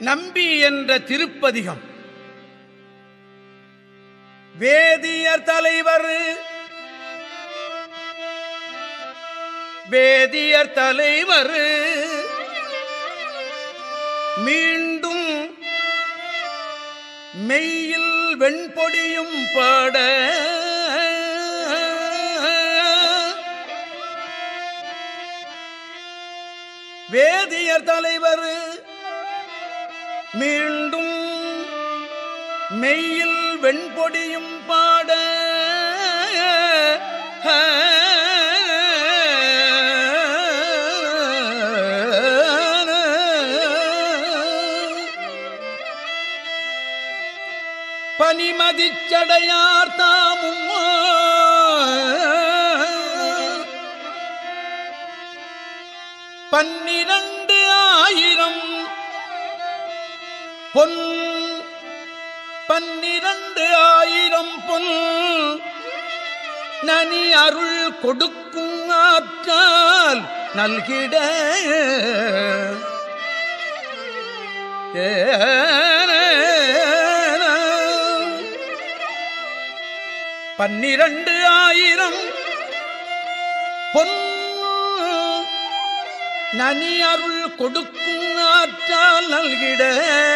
நம்பி என்ற திருப்பதிகம் வேதியர் தலைவர் வேதியர் தலைவர் மீண்டும் மெய்யில் வெண்பொடியும் பாட வேதியர் தலைவர் மீண்டும் மெய்யில் வெண்பொடியும் பாட பனிமதிச்சடையார் தாமும் பன்னிரண்டு ஆயிரம் பொன் பன்னிரண்டு ஆயிரம் பொன் நனி அருள் கொடுக்கும் ஆற்றால் நல்கிட பன்னிரண்டு ஆயிரம் பொன் நனி அருள் கொடுக்கும் ஆற்றால் நல்கிட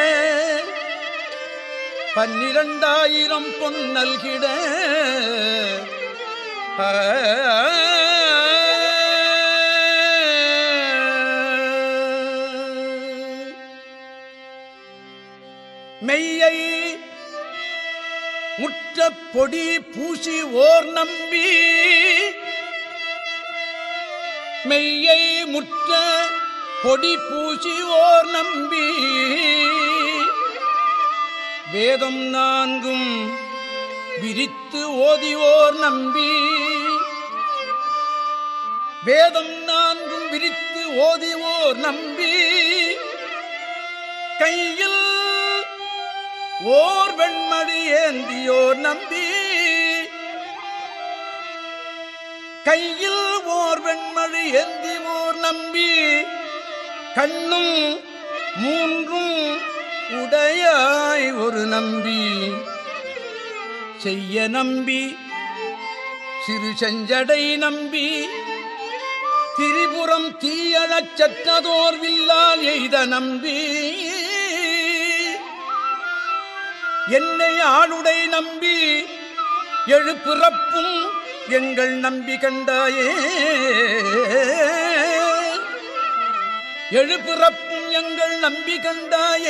பன்னிரண்டாயிரம் பொன் நல்கிட மெய்யை முற்ற பொடி பூசி ஓர் நம்பி மெய்யை முற்ற பொடி பூசி ஓர் நம்பி வேதம் நான்கும் விரித்து ஓதிவோர் நம்பி வேதம் நான்கும் விரித்து ஓதிவோர் நம்பி கையில் ஓர் வெண்மடி ஏந்தியோர் நம்பி கையில் ஓர் வெண்மழி ஏந்திவோர் நம்பி கண்ணும் மூன்றும் உடையாய் ஒரு நம்பி செய்ய நம்பி சிறு செஞ்சடை நம்பி திரிபுரம் தீயழச் சற்றதோர் வில்லால் எய்த நம்பி என்னை ஆளுடை நம்பி எழுப்பிறப்பும் எங்கள் நம்பி கண்டாயே எழுப்பிறப்பும் எங்கள் நம்பி கண்டாயே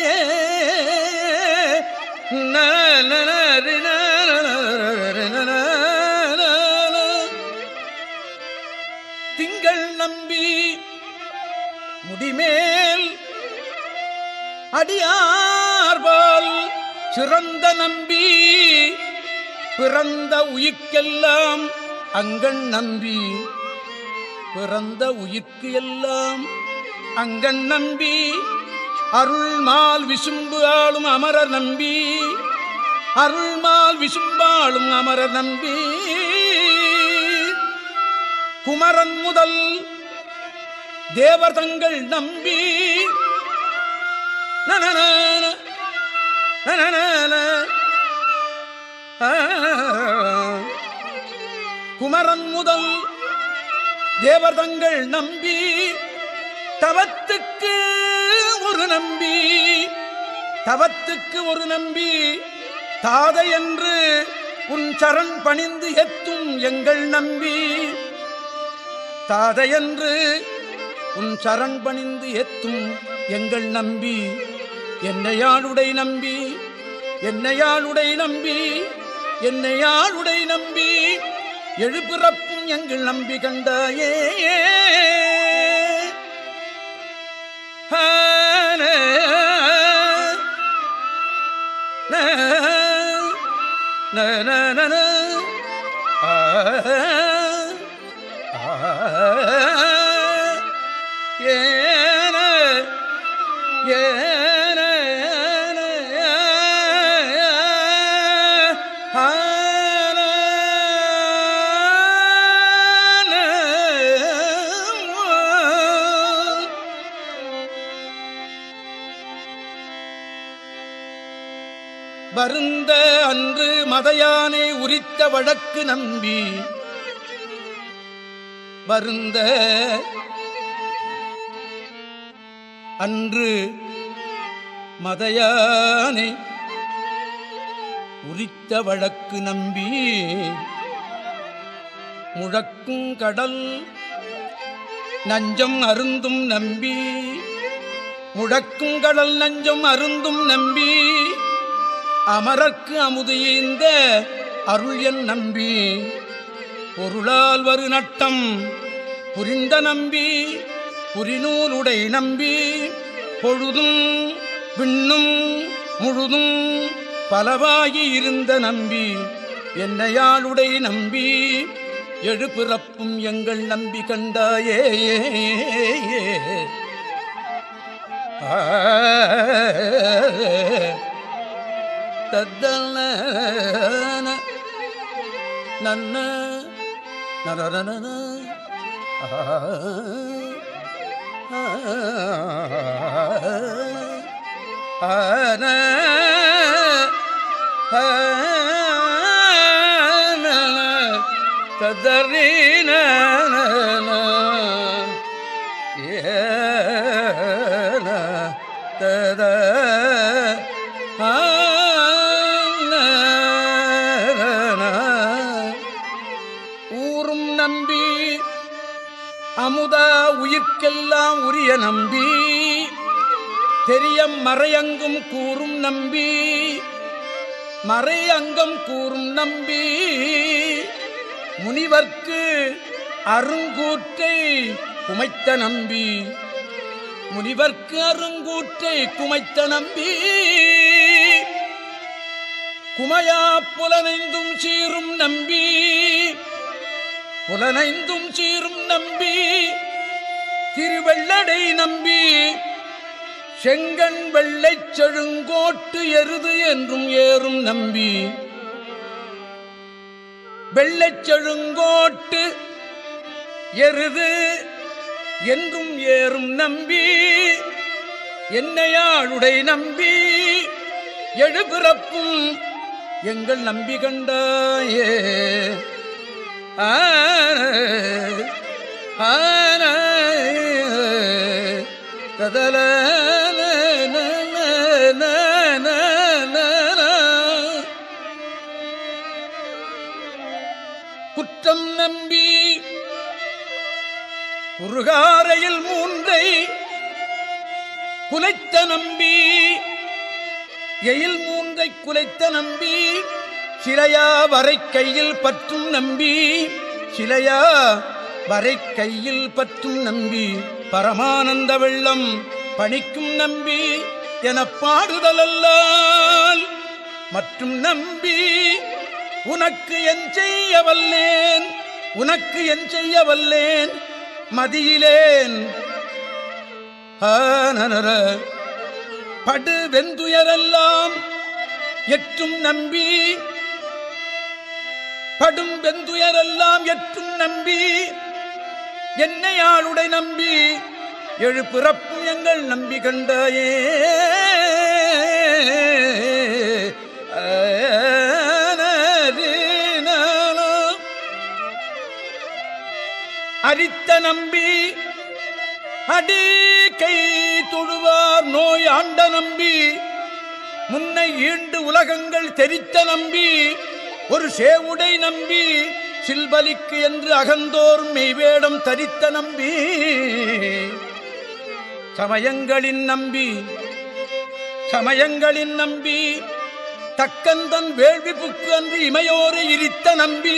திங்கள் நம்பி முடிமேல் அடியார்பால் சிறந்த நம்பி பிறந்த உயிர்க்கெல்லாம் அங்கண் நம்பி பிறந்த உயிர்க்கு எல்லாம் அங்கண் நம்பி அருள்மால் விசும்பு ஆளும் அமரர் நம்பி அருள்மால் விசும்பாளும் அமரர் நம்பி குமரன் முதல் தேவதங்கள் நம்பி நனன நனன குமரன் முதல் தேவதங்கள் நம்பி தவத்துக்கு ஒரு நம்பி தவத்துக்கு ஒரு நம்பி தாதை என்று உன் சரண் பணிந்து எத்தும் எங்கள் நம்பி தாதை என்று உன் சரண் பணிந்து எத்தும் எங்கள் நம்பி என்னையாளுடை நம்பி என்னையாளுடை நம்பி என்னையாளுடை நம்பி எழுபிறப்பும் எங்கள் நம்பி கண்டாயே ஏன ஏன வருந்த அன்று மதையானை உரித்த வழக்கு நம்பி வருந்த அன்று மதையானை உரித்த வழக்கு நம்பி முழக்கும் கடல் நஞ்சம் அருந்தும் நம்பி முழக்கும் கடல் நஞ்சம் அருந்தும் நம்பி அமரர்க்கு அமுது ஈந்த அருள் என் நம்பி பொருளால் வரு நட்டம் புரிந்த நம்பி புரிநூலுடை நம்பி பொழுதும் விண்ணும் முழுதும் பலவாகி இருந்த நம்பி என்னையாளுடை நம்பி எழுபிறப்பும் எங்கள் நம்பி கண்டாயே ஆ தத்தன நன்ன நரநன ஆன ததறின ஏன தத ஊரும் நம்பி அமுதா உயிர்க்கெல்லாம் உரிய நம்பி தெரிய மறையங்கும் கூறும் நம்பி மறை அங்கம் கூறும் நம்பி முனிவர்க்கு அருங்கூற்றை குமைத்த நம்பி முனிவர்க்கு அருங்கூற்றை குமைத்த நம்பி குமையா புலனைந்தும் சீரும் நம்பி புலனைந்தும் சீரும் நம்பி திருவெள்ளடை நம்பி செங்கண் வெள்ளைச் செழுங்கோட்டு எருது என்றும் ஏறும் நம்பி வெள்ளைச் செழுங்கோட்டு எருது என்றும் ஏறும் நம்பி என்னையாளுடை நம்பி எழுபிறப்பும் எங்கள் நம்பி கண்டாயே ஆன ஆன கதல குற்றம் நம்பி குறுகாரையில் மூன்றை குலைத்த நம்பி எயில் மூன்றை குலைத்த நம்பி சிலையா வரை கையில் பற்றும் நம்பி சிலையா வரை கையில் பற்றும் நம்பி பரமானந்த வெள்ளம் பணிக்கும் நம்பி என பாடுதலல்லால் மற்றும் நம்பி உனக்கு என் செய்ய வல்லேன் உனக்கு என் செய்ய வல்லேன் மதியிலேன் ஆனர படு வெந்துயரெல்லாம் எற்றும் நம்பி படும் வெந்துயரெல்லாம் எற்றும் நம்பி என்னை ஆளுடை நம்பி எழு பிறப்பும் எங்கள் நம்பி கண்டாயே அரித்த நம்பி அடி கை தொழுவார் நோய் ஆண்ட நம்பி முன்னை ஈண்டு உலகங்கள் தெரித்த நம்பி ஒரு சேவுடை நம்பி சில்பலிக்கு என்று அகந்தோர் மெய்வேடம் தரித்த நம்பி சமயங்களின் நம்பி சமயங்களின் நம்பி தக்கந்தன் வேள்வி புக்கு அன்று இமையோரை இரித்த நம்பி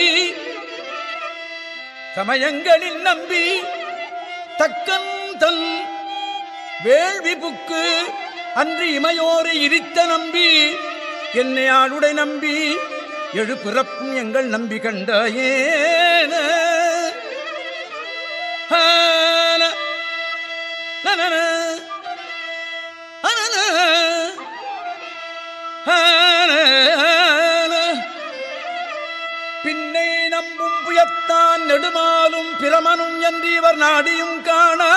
சமயங்களின் நம்பி தக்கந்தன் வேள்வி புக்கு அன்று இமையோரை இரித்த நம்பி என்னை ஆளுடை நம்பி எழு பிறப்பும் எங்கள் நம்பி கண்டாயேன ஆன, நனன, அனன, ஆன, ஆன. பின்னை நம்பும் புயத்தான் நெடுமாலும் பிரமனும் என்று இவர் நாடியும் காணா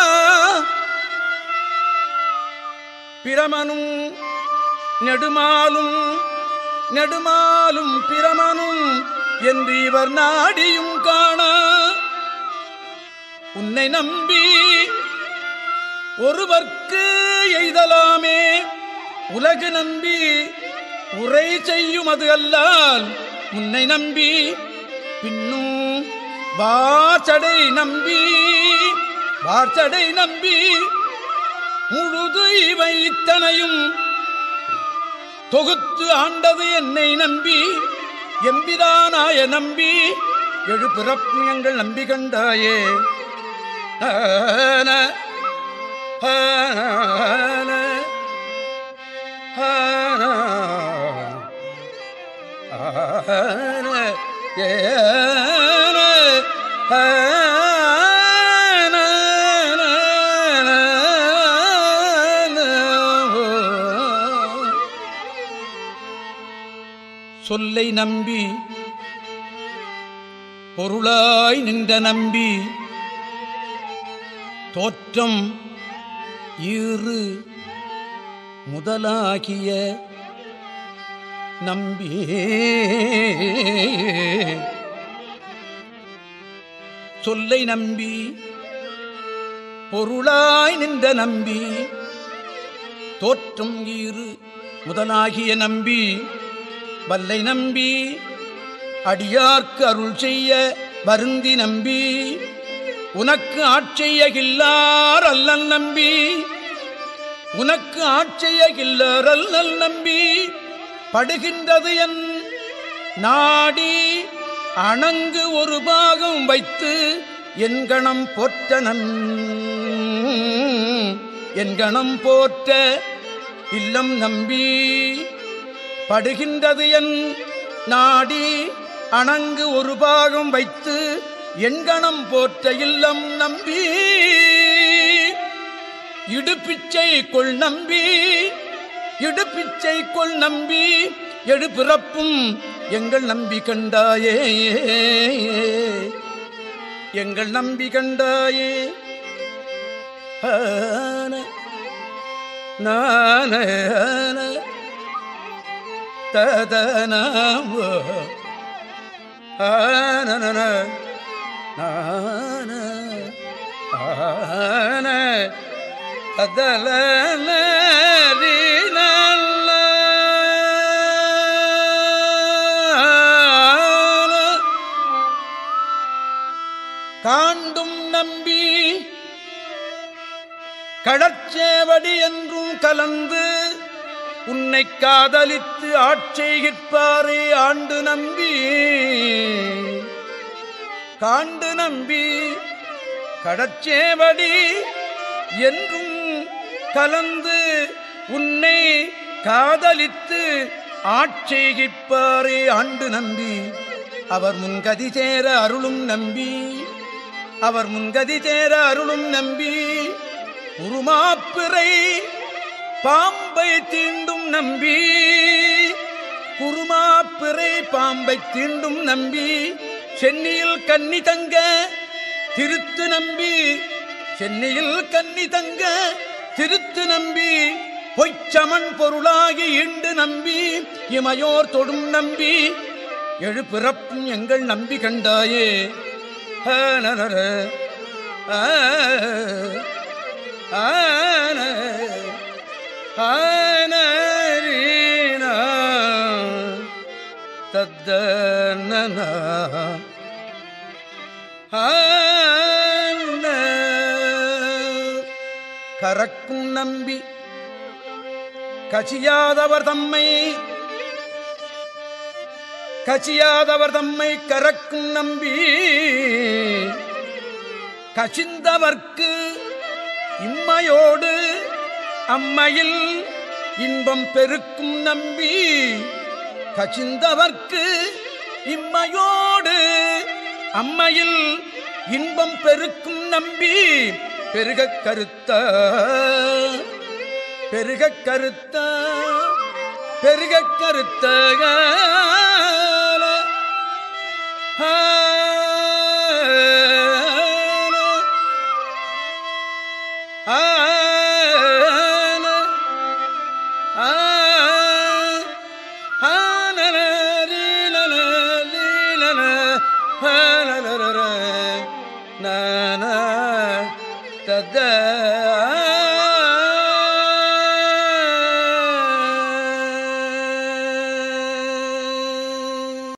பிரமனும் நெடுமாலும் நெடுமாலும் பிரமனும் என்று இவர் நாடியும் காண உன்னை நம்பி ஒருவர்க்கு எய்தலாமே உலகு நம்பி உரை செய்யும் அது அல்லால் உன்னை நம்பி பின்னும் வார்ச்சடை நம்பி வார்ச்சடை நம்பி முழுது இவை இத்தனையும் தொகுத்து ஆண்டது என்னை நம்பி எம்பிதானாய நம்பி எழு பிறப்பு எங்கள் நம்பி கண்டாயே ஆன, ஆன, ஆன, ஆன, ஏன, ஆன, சொல்லை நம்பி பொருளாய் நின்ற நம்பி தோற்றம் ஈறு முதலாகிய நம்பி சொல்லை நம்பி பொருளாய் நின்ற நம்பி தோற்றம் ஈறு முதலாகிய நம்பி வல்லை நம்பி அடியார்க்கு அருள் செய்ய வருந்தி நம்பி உனக்கு ஆட்செய்யகில்லார் அல்லல் நம்பி உனக்கு ஆட்செய்யகில்லார் அல்லல் நம்பி படுகின்றது என் நாடி அணங்கு ஒரு பாகம் வைத்து என் கணம் போற்றனன் என் கணம் போற்ற இல்லம் நம்பி படுகின்றது என் நாடி அணங்கு ஒரு பாகம் வைத்து எண்கணம் போற்ற இல்லம் நம்பி இடுப்பிச்சை கொள் நம்பி இடுப்பிச்சை கொள் நம்பி எழு பிறப்பும் எங்கள் நம்பி கண்டாயே எங்கள் நம்பி கண்டாயே ஆன, நான ததனாவோ ஆனன நான ஆன ததல காண்டும் நம்பி கடற்சேவடி என்றும் கலந்து உன்னை காதலித்து ஆட்சேகிற்பாரே ஆண்டு நம்பி காண்டு நம்பி கடற்சேவடி என்றும் கலந்து உன்னை காதலித்து ஆட்சேகிப்பாரே ஆண்டு நம்பி அவர் முன்கதி சேர அருளும் நம்பி அவர் முன்கதி சேர அருளும் நம்பி உருமாப்பிறை பாம்பை தீண்டும் நம்பி குருமாப்பிறை பாம்பை தீண்டும் நம்பி சென்னியில் கன்னி தங்க திருத்து நம்பி சென்னியில் கன்னி தங்க திருத்து நம்பி பொய்ச்சமன் பொருளாகி ஈண்டு நம்பி இமையோர் தொடும் நம்பி எழு பிறப்பும் எங்கள் நம்பி கண்டாயே ஆனர ஆன ஆனரீன தத்தன ஆன கரக்கும் நம்பி கசியாதவர் தம்மை கசியாதவர் தம்மை கரக்கும் நம்பி கசிந்தவர்க்கு இம்மையோடு அம்மையில் இன்பம் பெருக்கும் நம்பி கசிந்தவர்க்கு இம்மையோடு அம்மையில் இன்பம் பெருக்கும் நம்பி பெருகக் கருத்த பெருகக் கருத்த பெருகக் கருத்த ஆன ஆன தத